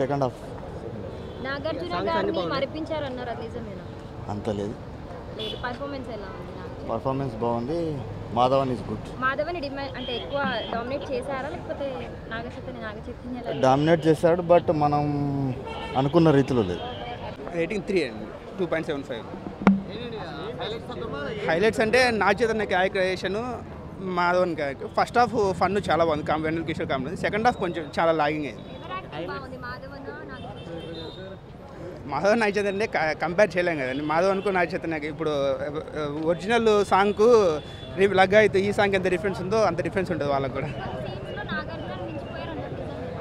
Second half Nagarjuna గారిని మరిపించారన్నారు అది నిజమేనా అంత లేదు లేదు పర్ఫార్మెన్స్ ఎలా ఉంది నాగార్జున? పర్ఫార్మెన్స్ బాగుంది మాధవన్ ఇస్ గుడ్ మాధవని డిమాండ్ అంటే ఎక్కువ డామినేట్ చేశారా లేకపోతే నాగ చైతన్య నాగ చైతన్య డామినేట్ చేశాడు బట్ మనం అనుకున్న రీతిలో లేదు రేటింగ్ త్రీ అండి two point seven five highlights అంటే నా Chaitanya characterization Madhavan character first half fun చాలా బాగుంది కామ్ Vennela Kishore comedy second half కొంచెం చాలా లాగింగ్ అయింది ఎవరు యాక్టింగ్ బాగుంది మాధవనా నాగ చైతన్య మాధవన్ నాగ చైతన్య కంపేర్ చేయలేం కదండి మాధవన్కు నాగ చైతన్యకి ఇప్పుడు ఒరిజినల్ సాంగ్కు లగ్ అయితే ఈ సాంగ్ ఎంత డిఫరెన్స్ ఉందో అంత డిఫరెన్స్ ఉంటుంది వాళ్ళకి కూడా సీన్స్లో నాగార్జున మించిపోయారు అన్నారు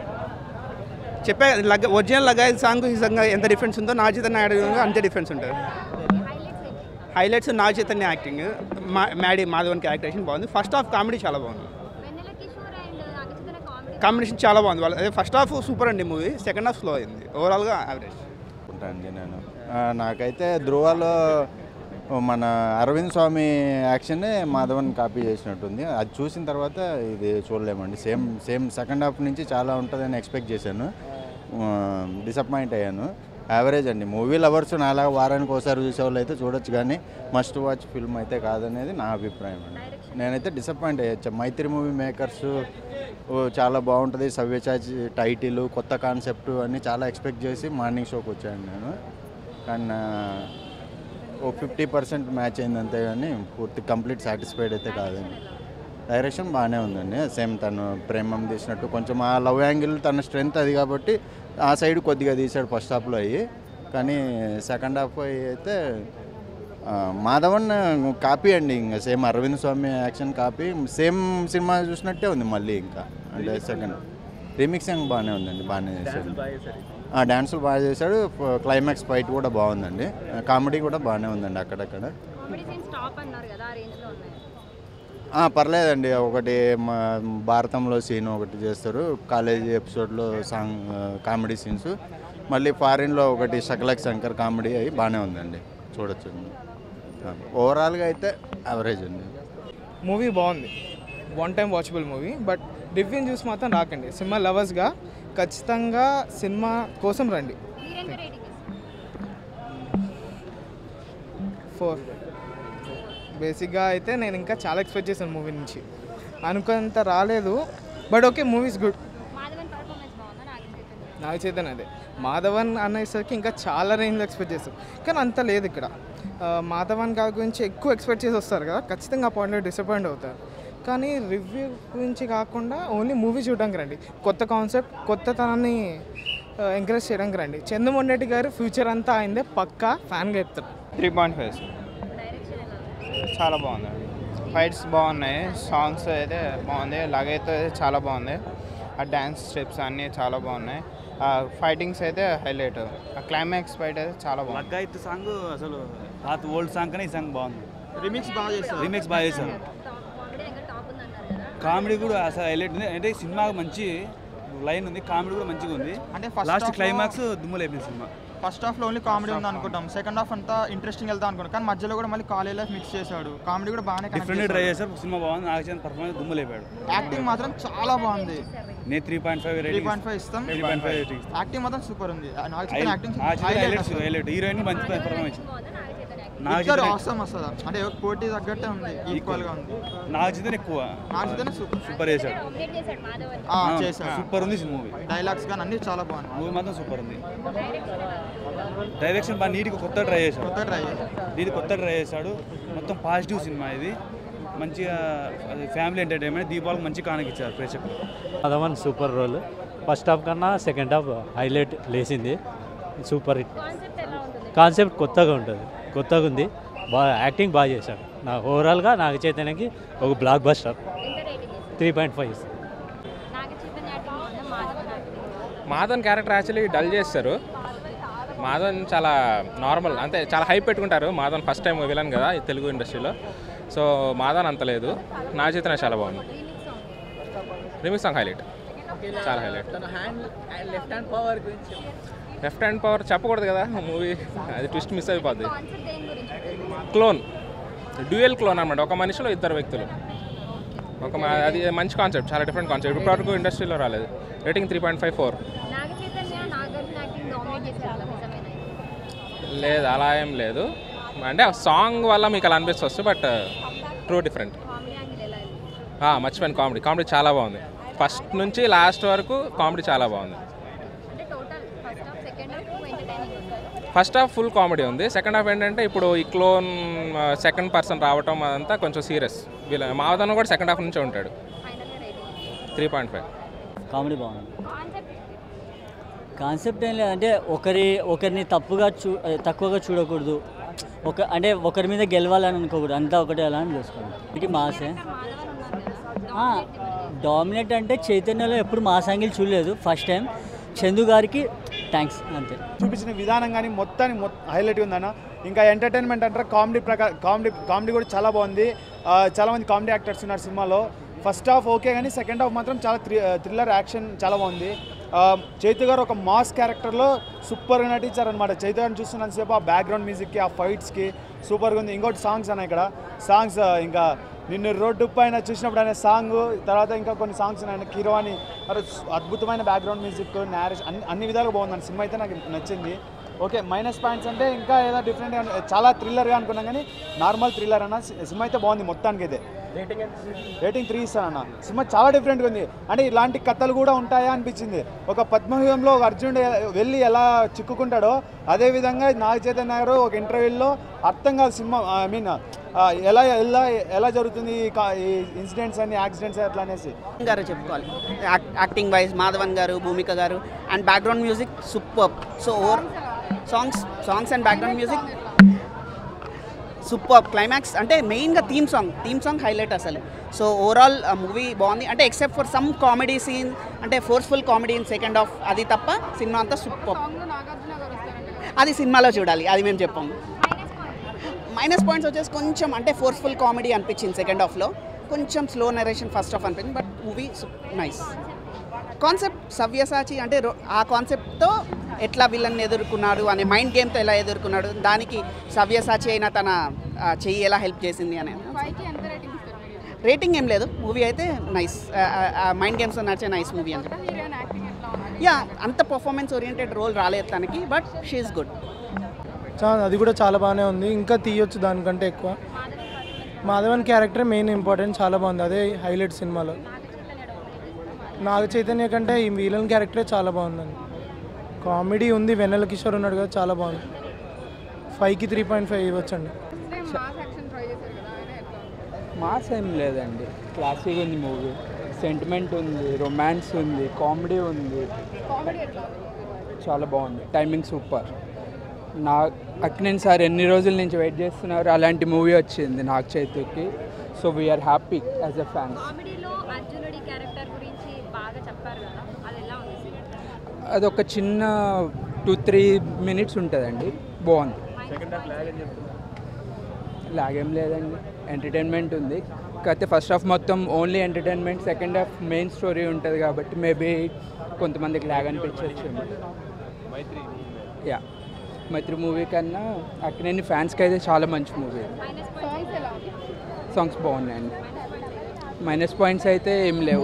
నిజమేనా చెప్పే లగ్ ఒరిజినల్ లగాయి సాంగ్ ఈ సాంగ్ ఎంత డిఫరెన్స్ ఉందో నాగ చైతన్య యాక్టింగ్ అంతే డిఫరెన్స్ ఉంటుంది హైలైట్స్ ఏంటి హైలైట్స్ నాగ చైతన్య యాక్టింగ్ మా మ్యాడీ మాధవన్ క్యారెక్టరేషన్ బాగుంది ఫస్ట్ హాఫ్ కామెడీ చాలా బాగుంది Vennela Kishore and Naga Chaitanya comedy combination చాలా బాగుంది వాళ్ళ అదే ఫస్ట్ హాఫ్ సూపర్ అండి మూవీ సెకండ్ హాఫ్ స్లో అయింది ఓవరాల్గా యావరేజ్ అనుకుంటానండి నేను ఆ, నాకైతే ధృవాలో మన అరవింద్ స్వామి యాక్షన్నే మాధవన్ కాపీ చేసినట్టుంది అది చూసిన తర్వాత ఇది చూడలేమండి సేమ్ సేమ్ సెకండ్ హాఫ్ నుంచి చాలా ఉంటుందని ఎక్స్పెక్ట్ చేశాను డిసప్పాయింట్ అయ్యాను యావరేజ్ అండి మూవీ లవర్స్ నాలా వారానికి ఒకసారి చూసే వాళ్ళు అయితే చూడొచ్చు కానీ మస్ట్ వాచ్ ఫిల్మ్ అయితే కాదనేది నా అభిప్రాయం అండి నేనైతే డిసప్పాయింట్ అయ్యొచ్చు మైత్రి మూవీ మేకర్స్ చాలా బాగుంటుంది సవ్యచాచి టైటిల్ కొత్త కాన్సెప్ట్ అన్నీ చాలా ఎక్స్పెక్ట్ చేసి మార్నింగ్ షోకి వచ్చాను నేను కానీ నా- ఓ ఫిఫ్టీ పర్సెంట్ మ్యాచ్ అయింది అంతే కానీ పూర్తి కంప్లీట్ సాటిస్ఫైడ్ అయితే కాదండి డైరెక్షన్ బాగానే ఉందండి సేమ్ తను ప్రేమం తీసినట్టు కొంచెం ఆ లవ్ యాంగిల్ తన స్ట్రెంగ్త్ అది కాబట్టి ఆ సైడ్ కొద్దిగా తీశాడు ఫస్ట్ హాఫ్లో అయ్యి కానీ సెకండ్ హాఫ్ అయ్యి అయితే ఆ, మాధవన్ కాపీ అండి ఇంకా same Arvind Swamy action copy same సినిమా చూసినట్టే ఉంది మళ్ళీ ఇంకా అంటే సెకండ్ రీమిక్సింగ్ బాగానే ఉందండి బాగానే చేశాడు ఆ, డాన్సులు బాగా చేశాడు ఫ- క్లైమాక్స్ ఫైట్ కూడా బాగుందండి కామెడీ కూడా బాగానే ఉందండి అక్కడక్కడ కామెడీ సీన్స్ టాప్ అన్నారు కదా ఆ రేంజ్లో ఉన్నాయి ఆ, పర్లేదండి ఒకటి మా భారతంలో సీన్ ఒకటి చేస్తారు కాలేజీ ఎపిసోడ్లో సాంగ్ ఆ, కామెడీ సీన్స్ మళ్ళీ ఫారిన్లో ఒకటి శకలక్ శంకర్ కామెడీ అవి బాగానే ఉందండి చూడొచ్చు ఆ, ఓవరాల్గా అయితే యావరేజ్ అండి మూవీ బాగుంది one time watchable movie but review చూసి మాత్రం రాకండి సినిమా లవర్స్గా ఖచ్చితంగా సినిమా కోసం రండి మీరెంత రేటింగ్ ఫోర్ బేసిక్గా అయితే నేను ఇంకా చాలా ఎక్స్పెక్ట్ చేశాను మూవీ నుంచి అనుకున్నంత రాలేదు but okay movies good Madhavan performance బాగుందా నాగ చైతన్య నాకు చైతన్య అదే మాధవన్ అనేసరికి ఇంకా చాలా రేంజ్లో ఎక్స్పెక్ట్ చేస్తాం కానీ అంత లేదు ఇక్కడ ఆ, మాధవన్ గారి గురించి ఎక్కువ ఎక్స్పెక్ట్ చేసి వస్తారు కదా ఖచ్చితంగా ఆ పాయింట్లో డిసప్పాయింట్ అవుతారు కానీ రివ్యూ గురించి కాకుండా ఓన్లీ మూవీ చూడడానికి రండి కొత్త కాన్సెప్ట్ కొత్తతనాన్ని ఎంకరేజ్ చేయడానికి రండి చంద్రమోహన్ రెడ్డి గారు ఫ్యూచర్ అంతా అయిందే పక్కా ఫ్యాన్గా చెప్తారు త్రీ పాయింట్ ఫైవ్ డైరెక్షన్ ఎలా ఉంది చాలా బాగుంది ఫైట్స్ బాగున్నాయి సాంగ్స్ అయితే బాగుంది లగైతే చాలా బాగుంది ఆ డ్యాన్స్ స్టెప్స్ అన్నీ చాలా బాగున్నాయి ఆ ఫైటింగ్స్ అయితే హైలైట్ ఆ క్లైమాక్స్ ఫైట్ అయితే చాలా బాగుంది లగ్గాయిత్ సాంగ్ అసలు పాత ఓల్డ్ సాంగ్ కన్నా ఈ సాంగ్ బాగుంది రిమిక్స్ బాగా చేస్తారు రీమేక్స్ బాగా చేశారు టాప్ కామెడీ ఇంకా టాప్ ఉంది అన్నారు కదా కామెడీ కూడా అసలు హైలైట్ ఉంది అంటే ఈ సినిమా మంచి లైన్ ఉంది కామెడీ కూడా మంచిగా ఉంది అంటే ఫస్ట్ లాస్ట్ హాఫ్లో- క్లైమాక్స్ దుమ్ములు అయిపోయింది సినిమా ఫస్ట్ హాఫ్లో ఓన్లీ కామెడీ ఉంది అనుకుంటాం సెకండ్ హాఫ్ అంతా ఇంట్రెస్టింగ్ వెళ్తాం అనుకుంటాం కానీ మధ్యలో కూడా మళ్ళీ కాలేజ్ లైఫ్ మిక్స్ చేశాడు కామెడీ కూడా బాగానే connect డిఫరెంట్ ట్రై చేశాడు. చేశారు సినిమా బాగుంది నాగచంద్ పర్ఫార్మెన్స్ దుమ్ములు అయిపోయాడు యాక్టింగ్ మాత్రం చాలా బాగుంది నేను three point five three rating point five ఇస్తాం three point five rating acting మాత్రం సూపర్ ఉంది నాకు యాక్టింగ్ హైలైట్స్ హైలైట్ హీరోయిన్ మంచి పర్ఫార్మెన్స్ బాగుందా నాగ చైతన్య యాక్టింగ్ నాగ ఇద్దరు చైతన్య అవసరం వస్తుంది అంటే పోటీ తగ్గట్టే ఉంది ఈక్వల్ గా ఉంది నాగ చైతన్య ఎక్కువ నాకు చైతన్య సూపర్ సూపర్ చేశాడు డామినేట్ చేశాడు మాధవన్ ఆ, చేశాడు సూపర్ ఉంది మూవీ డైలాగ్స్ కానీ అన్ని చాలా బాగున్నాయి మూవీ మాత్రం సూపర్ ఉంది డైరెక్షన్ ఎలా ఉంది డైరెక్షన్ బాగా నీట్గా కొత్త ట్రై చేశాడు కొత్త ట్రై చేశాడు ఇది కొత్త ట్రై చేశాడు మొత్తం పాజిటివ్ సినిమా ఇది మంచిగా ఫ్యామిలీ ఎంటర్టైన్మెంట్ దీపావళికి మంచి కానకిచ్చారు ప్రేక్షకులు అదవన్ సూపర్ రోల్ ఫస్ట్ హాఫ్ కన్నా సెకండ్ హాఫ్ హైలైట్ లేసింది సూపర్ హిట్ కాన్సెప్ట్ ఎలా ఉంటుంది కాన్సెప్ట్ కొత్తగా ఉంటుంది కొత్తగా ఉంది బాగా యాక్టింగ్ బాగా చేశాడు నా ఓవరాల్గా నాగ చైతన్యకి ఒక బ్లాక్ బస్టర్ ఎంత రేటింగ్ ఇస్తారు three point five Naga Chaitanya acting బాగుందా Madhavan acting Madhavan character actually dull చేస్తారు మాధవన్ చాలా నార్మల్ అంతే చాలా హైప్ పెట్టుకుంటారు మాధవన్ ఫస్ట్ టైం విలన్ కదా ఈ తెలుగు ఇండస్ట్రీలో సో మాధవన్ అంత లేదు నా చేతనే చాలా బాగుంది రీమిక్స్ సాంగ్ హైలైట్ చాలా హైలైట్ లెఫ్ట్ హ్యాండ్ పవర్ గురించి లెఫ్ట్ హ్యాండ్ పవర్ చెప్పకూడదు కదా మూవీ అది ట్విస్ట్ మిస్ అయిపోద్ది కాన్సెప్ట్ దేని గురించి క్లోన్ డ్యూయల్ క్లోన్ అనమాట ఒక మనిషిలో ఇద్దరు వ్యక్తులు ఒక మ- అది మంచి కాన్సెప్ట్ చాలా డిఫరెంట్ కాన్సెప్ట్ ఇప్పటివరకు ఇండస్ట్రీలో రాలేదు rating three point five four Naga Chaitanya Nagarjuna లేదు అలా ఏం లేదు అంటే సాంగ్ వల్ల మీకు అలా అనిపిస్తుంది but true different comedy angle ఎలా ఉంది మర్చిపోయిన కామెడీ కామెడీ చాలా బాగుంది ఫస్ట్ నుంచి లాస్ట్ వరకు కామెడీ చాలా బాగుంది అంటే total first half second half entertaining ఉంది ఫస్ట్ హాఫ్ ఫుల్ కామెడీ ఉంది సెకండ్ హాఫ్ ఏంటంటే ఇప్పుడు ఈ క్లోన్ సెకండ్ పర్సన్ రావటం అదంతా కొంచెం సీరియస్ వీళ్ళ మావదన్న కూడా సెకండ్ హాఫ్ నుంచే ఉంటాడు ఫైనల్గా rating three point five comedy బాగుంది కాన్సెప్ట్ కాన్సెప్ట్ ఏం లేదంటే ఒకరి ఒకరిని తప్పుగా చూ అదే తక్కువగా చూడకూడదు ఒక అంటే ఒకరి మీద గెలవాలని అనుకోకూడదు అంతా ఒకటే అలా అని చూసుకోండి ఇది మాసే మాధవన్ ఉన్నారు కదా డామినేట్ అంటే చైతన్యలో ఎప్పుడు మాస్ యాంగిల్ చూడలేదు ఫస్ట్ టైం చందు గారికి థ్యాంక్స్ అంతే చూపించిన విధానం కానీ మొత్తానికి మొ హైలైట్ ఉందన్న ఇంకా ఎంటర్టైన్మెంట్ అంటారా కామెడీ ప్రకారం కామెడీ కామెడీ కూడా చాలా బాగుంది ఆ, చాలా మంది కామెడీ యాక్టర్స్ ఉన్నారు సినిమాలో ఫస్ట్ హాఫ్ ఓకే కానీ సెకండ్ హాఫ్ మాత్రం చాలా థ్రి థ్రిల్లర్ యాక్షన్ చాలా బాగుంది ఆ, చైతు గారు ఒక మాస్ క్యారెక్టర్లో సూపర్గా నటించారనమాట చైతు గారిని చూస్తున్నంతసేపు ఆ బ్యాక్గ్రౌండ్ మ్యూజిక్కి ఆ ఫైట్స్కి సూపర్గా ఉంది ఇంకోటి సాంగ్స్ అన్న ఇక్కడ సాంగ్స్ ఇంకా నిన్ను రోడ్డు పైన చూసినప్పుడు అనే సాంగ్ తర్వాత ఇంకా కొన్ని సాంగ్స్ ఉన్నాయి కీరవాణి అరే అద్భుతమైన బ్యాక్గ్రౌండ్ మ్యూజిక్ నేరేషన్ అన్ని అన్ని విధాలుగా బాగుంది సినిమా అయితే నాకు నచ్చింది ఓకే మైనస్ పాయింట్స్ అంటే ఇంకా ఏదో డిఫరెంట్గా చాలా థ్రిల్లర్గా అనుకున్నాం కానీ నార్మల్ థ్రిల్లర్ అన్న సి- సినిమా అయితే బాగుంది మొత్తానికి అయితే రేటింగ్ త్రీ ఇస్తానన్న సినిమా చాలా డిఫరెంట్గా ఉంది అంటే ఇలాంటి కథలు కూడా ఉంటాయా అనిపించింది ఒక పద్మవ్యూహంలో ఒక అర్జునుడు ఎ- వెళ్ళి ఎలా చిక్కుకుంటాడో అదే విధంగా నాగ చైతన్య గారు ఒక ఇంటర్వ్యూలో అర్థం కాదు సినిమా ఐ మీన్ ఎలా ఎలా ఎలా జరుగుతుంది ఈ కా- ఈ ఇన్సిడెంట్స్ అని యాక్సిడెంట్స్ అట్లా అనేసి గారు చెప్పుకోవాలి యాక్- acting wise Madhavan garu Bhumika garu and background music super so over songs songs and background music super climax అంటే మెయిన్గా theme song theme song highlight అసలు సో ఓవరాల్ మూవీ బాగుంది అంటే except for some comedy scene అంటే forceful comedy in second half అది తప్ప cinema అంతా super అది సినిమాలో చూడాలి అది మేము చెప్పాము మైనస్ పాయింట్స్ వచ్చేసి కొంచెం అంటే ఫోర్స్ఫుల్ కామెడీ అనిపించింది సెకండ్ హాఫ్లో కొంచెం స్లో నరేషన్ ఫస్ట్ హాఫ్ అనిపించింది but movie nice concept Savyasachi అంటే రో- ఆ కాన్సెప్ట్తో ఎట్లా విలన్ ఎదుర్కొన్నాడు అనే మైండ్ గేమ్తో ఎలా ఎదుర్కొన్నాడు దానికి సవ్యసాచి అయిన తన ఆ, చెయ్యి ఎలా హెల్ప్ చేసింది అనే రేటింగ్ ఏం లేదు మూవీ అయితే నైస్ మైండ్ గేమ్స్ నడిచే నైస్ మూవీ అని యా అంత పర్ఫార్మెన్స్ ఓరియంటెడ్ రోల్ రాలేదు తనకి బట్ షీఈస్ గుడ్ చాలా అది కూడా చాలా బాగానే ఉంది ఇంకా తీయొచ్చు దానికంటే ఎక్కువ మాధవన్ క్యారెక్టర్ మెయిన్ ఇంపార్టెంట్ చాలా బాగుంది అదే హైలైట్ సినిమాలో నాగ చైతన్య కంటే ఈ విలన్ క్యారెక్టరే చాలా బాగుందండి కామెడీ ఉంది వెన్నెల కిషోర్ ఉన్నాడు కదా చాలా బాగుంది ఫైవ్కి త్రీ పాయింట్ ఫైవ్ ఇవ్వచ్చండి మాస్ ఏం లేదండి క్లాసిక్ ఉంది మూవీ సెంటిమెంట్ ఉంది రొమాన్స్ ఉంది కామెడీ ఉంది చాలా బాగుంది టైమింగ్ సూపర్ నా అక్కినేని సార్ ఎన్ని రోజుల నుంచి వెయిట్ చేస్తున్నారు అలాంటి మూవీ వచ్చింది నాకు చేతికి so we are happy as a fans కామెడీలో అర్జునుడి క్యారెక్టర్ గురించి బాగా చెప్పారు కదా అది ఎలా ఉంది అది ఒక చిన్న టూ త్రీ మినిట్స్ ఉంటుందండి బాగుంది లాగేం లేదండి ఎంటర్టైన్మెంట్ ఉంది కాకపోతే ఫస్ట్ హాఫ్ మొత్తం only entertainment second half main story ఉంటుంది కాబట్టి మేబీ కొంతమందికి లాగ్ అనిపించవచ్చు యా మైత్రి మూవీ కన్నా అక్కినేని ఫ్యాన్స్కి అయితే చాలా మంచి మూవీ సాంగ్స్ బాగున్నాయండి మైనస్ పాయింట్స్ అయితే ఏం లేవు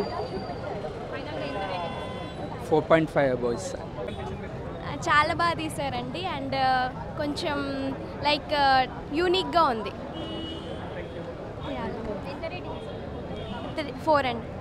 ఫోర్ పాయింట్ ఫైవ్ అబౌస్ చాలా బాగా తీశారండి అండ్ కొంచెం లైక్ యూనిక్గా ఉంది ఫోర్ అండి